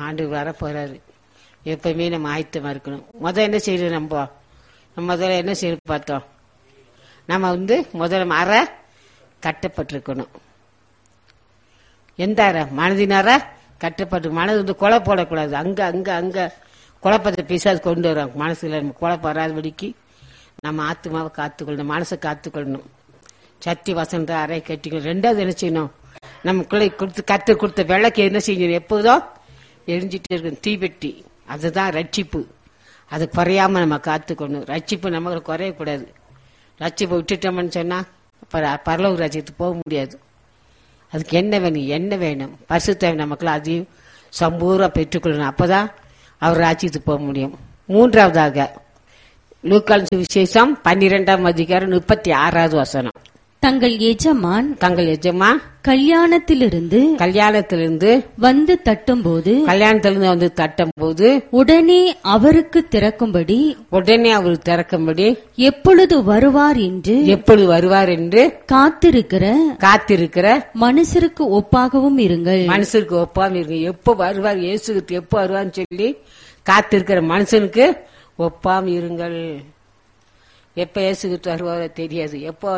ஆண்டு வர போறாரு எப்பவுமே நம்ம ஆயத்தமா இருக்கணும் முதல்ல என்ன செய்யணும் நம்ம நம்ம முதல்ல என்ன செய்யணும் பார்த்தோம் நம்ம வந்து முதல்ல அற கட்டப்பட்டிருக்கணும் எந்த அறை மனதினார கட்டப்பட்டு மனது வந்து கொலை போடக்கூடாது அங்க அங்க அங்க குழப்பத்தை பிசாது கொண்டு வரும் மனசுல நம்ம குழப்பம் வராதபடிக்கு நம்ம ஆத்மாவை காத்துக்கொள்ளணும் மனசை காத்துக்கொள்ளணும் சத்தி வசந்த அறை கட்டிக்கணும் ரெண்டாவது என்ன செய்யணும் நமக்குள்ள கொடுத்து கத்து கொடுத்த விளக்கு என்ன செய்யணும் எப்போதும் எரிஞ்சிட்டே இருக்கணும் தீபெட்டி அதுதான் ரட்சிப்பு அது குறையாம நம்ம காத்துக்கணும் ரட்சிப்பு நமக்கு குறையக்கூடாது ரட்சிப்பை விட்டுட்டோம்னு சொன்னா பர- பரலோக ராஜ்யத்துக்கு போக முடியாது அதுக்கு என்ன வேணும் என்ன வேணும் பரிசுத்தேவை நமக்குள்ள அதையும் சம்பூரா பெற்றுக்கொள்ளணும் அப்பதான் அவர் ராஜ்யத்துக்கு போக முடியும் மூன்றாவதாக லூக்கால் விசேஷம் பன்னிரெண்டாம் அதிகாரம் முப்பத்தி ஆறாவது வசனம் தங்கள் எஜமான் தங்கள் எஜமா கல்யாணத்திலிருந்து கல்யாணத்திலிருந்து வந்து தட்டும்போது கல்யாணத்திலிருந்து வந்து தட்டும் போது உடனே அவருக்கு திறக்கும்படி உடனே அவர் திறக்கும்படி எப்பொழுது வருவார் என்று எப்பொழுது வருவார் என்று காத்திருக்கிற காத்திருக்கிற மனுஷருக்கு ஒப்பாகவும் இருங்கள் மனுஷருக்கு ஒப்பாம இருக்கு எப்போ வருவார் இயேசுக்கு எப்போ வருவார்னு சொல்லி காத்திருக்கிற மனுஷனுக்கு ஒப்பாம இருங்கள் எப்ப இயேசுக்கு வருவாரோ தெரியாது எப்போ